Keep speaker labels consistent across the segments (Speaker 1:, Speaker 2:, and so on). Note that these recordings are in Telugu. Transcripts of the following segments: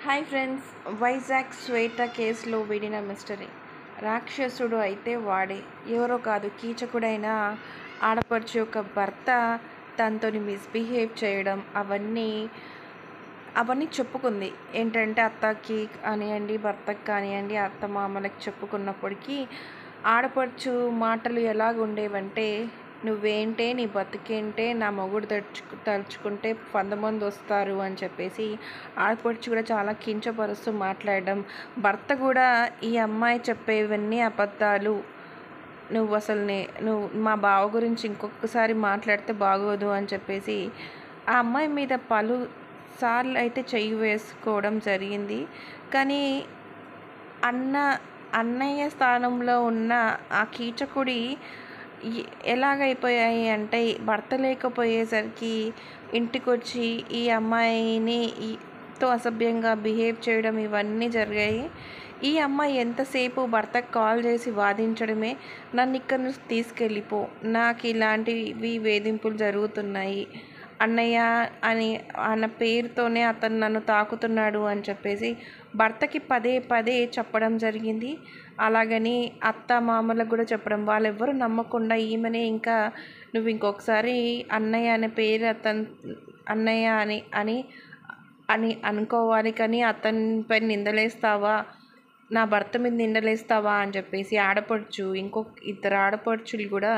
Speaker 1: హాయ్ ఫ్రెండ్స్ వైజాగ్ శ్వేత కేసులో విడిన మిస్టరీ రాక్షసుడు అయితే వాడే ఎవరో కాదు కీచకుడైన ఆడపడుచు యొక్క భర్త తనతో మిస్బిహేవ్ చేయడం అవన్నీ అవన్నీ చెప్పుకుంది ఏంటంటే అత్తకి కానివ్వండి భర్తకి కానివ్వండి అత్త మామలకి చెప్పుకున్నప్పటికీ ఆడపడుచు మాటలు ఎలాగ ఉండేవంటే నువ్వేంటే నీ బతికేంటే నా మొగుడు తలుచు తలుచుకుంటే వంద మంది వస్తారు అని చెప్పేసి ఆడపడుచు కూడా చాలా కించపరుస్తూ మాట్లాడడం భర్త కూడా ఈ అమ్మాయి చెప్పేవన్నీ అబద్ధాలు నువ్వు అసలు నే- నువ్వు మా బావ గురించి ఇంకొకసారి మాట్లాడితే బాగోదు అని చెప్పేసి ఆ అమ్మాయి మీద పలు సార్లు అయితే చెయ్యి వేసుకోవడం జరిగింది కానీ అన్న అన్నయ్య స్థానంలో ఉన్న ఆ కీచకుడి ఎ- ఎలాగైపోయాయి అంటే భర్త లేకపోయేసరికి ఇంటికి వచ్చి ఈ అమ్మాయిని ఈ- తో అసభ్యంగా బిహేవ్ చేయడం ఇవన్నీ జరిగాయి ఈ అమ్మాయి ఎంతసేపు భర్తకు కాల్ చేసి వాదించడమే నన్ను ఇక్కడ నుంచి తీసుకెళ్ళిపో నాకు ఇలాంటివి వేధింపులు జరుగుతున్నాయి అన్నయ్య అని ఆయన పేరుతోనే అతను నన్ను తాకుతున్నాడు అని చెప్పేసి భర్తకి పదే పదే చెప్పడం జరిగింది అలాగని అత్త మామలకు కూడా చెప్పడం వాళ్ళెవ్వరూ నమ్మకుండా ఈమెనే ఇంకా నువ్వు ఇంకొకసారి అన్నయ్య అనే పేరు అతను అన్నయ్య అని అని అని అనుకోవాలి కానీ అతనిపై నిందలేస్తావా నా భర్త మీద నిందలేస్తావా అని చెప్పేసి ఆడపడుచు ఇంకొక ఇద్దరు ఆడపడుచులు కూడా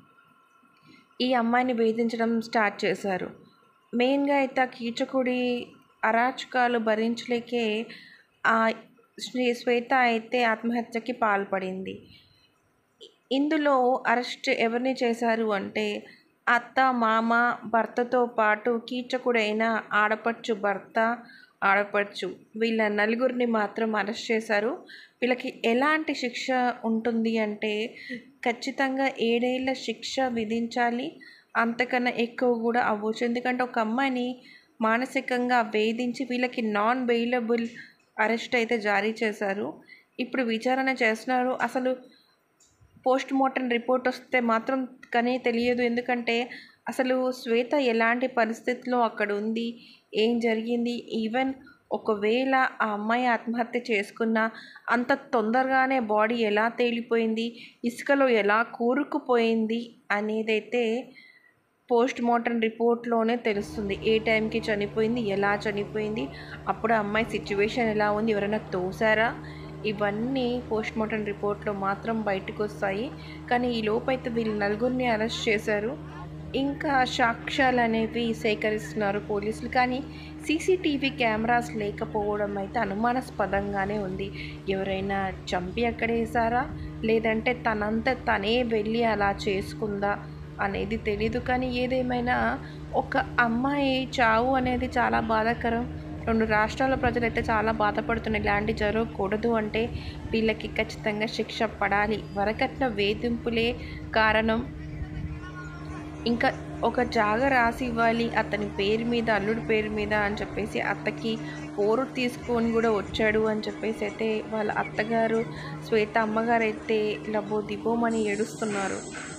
Speaker 1: ఈ అమ్మాయిని వేధించడం స్టార్ట్ చేశారు మెయిన్గా అయితే ఆ కీచకుడి అరాచకాలు భరించలేకే ఆ శ్రీ శ్వేత అయితే ఆత్మహత్యకి పాల్పడింది ఇందులో అరెస్ట్ ఎవరిని చేశారు అంటే అత్త మామ భర్తతో పాటు కీచకుడైన ఆడపడుచు భర్త ఆడపడుచు వీళ్ళ నలుగురిని మాత్రం అరెస్ట్ చేశారు వీళ్ళకి ఎలాంటి శిక్ష ఉంటుంది అంటే ఖచ్చితంగా ఏడేళ్ల శిక్ష విధించాలి అంతకన్నా ఎక్కువ కూడా అవ్వచ్చు ఎందుకంటే ఒక అమ్మాయిని మానసికంగా వేధించి వీళ్ళకి నాన్ బెయిలబుల్ అరెస్ట్ అయితే జారీ చేశారు ఇప్పుడు విచారణ చేస్తున్నారు అసలు పోస్ట్ మార్టం రిపోర్ట్ వస్తే మాత్రం కానీ తెలియదు ఎందుకంటే అసలు శ్వేత ఎలాంటి పరిస్థితిలో అక్కడ ఉంది ఏం జరిగింది ఈవెన్ ఒకవేళ ఆ అమ్మాయి ఆత్మహత్య చేసుకున్నా అంత తొందరగానే బాడీ ఎలా తేలిపోయింది ఇసుకలో ఎలా కూరుకుపోయింది అనేదైతే పోస్ట్ మార్టం రిపోర్ట్లోనే తెలుస్తుంది ఏ టైంకి చనిపోయింది ఎలా చనిపోయింది అప్పుడు ఆ అమ్మాయి సిచ్యువేషన్ ఎలా ఉంది ఎవరైనా తోసారా ఇవన్నీ పోస్ట్ మార్టం రిపోర్ట్లో మాత్రం బయటకు వస్తాయి కానీ ఈ లోపైతే వీళ్ళు నలుగురిని అరెస్ట్ చేశారు ఇంకా సాక్ష్యాలు అనేవి సేకరిస్తున్నారు పోలీసులు కానీ సీసీటీవీ కెమెరాస్ లేకపోవడం అయితే అనుమానాస్పదంగానే ఉంది ఎవరైనా చంపి అక్కడేసారా లేదంటే తనంత తనే వెళ్ళి అలా చేసుకుందా అనేది తెలీదు కానీ ఏదేమైనా ఒక అమ్మాయి చావు అనేది చాలా బాధాకరం రెండు రాష్ట్రాల ప్రజలైతే చాలా బాధపడుతున్నారు ఇలాంటి జరగకూడదు అంటే వీళ్ళకి ఖచ్చితంగా శిక్ష పడాలి వరకట్న వేధింపులే కారణం ఇంకా ఒక జాగ రాసి ఇవ్వాలి అతని పేరు మీద అల్లుడి పేరు మీద అని చెప్పేసి అత్తకి పోరు తీసుకొని కూడా వచ్చాడు అని చెప్పేసి అయితే వాళ్ళ అత్తగారు శ్వేత అమ్మగారు అయితే లబో దిబోమని ఏడుస్తున్నారు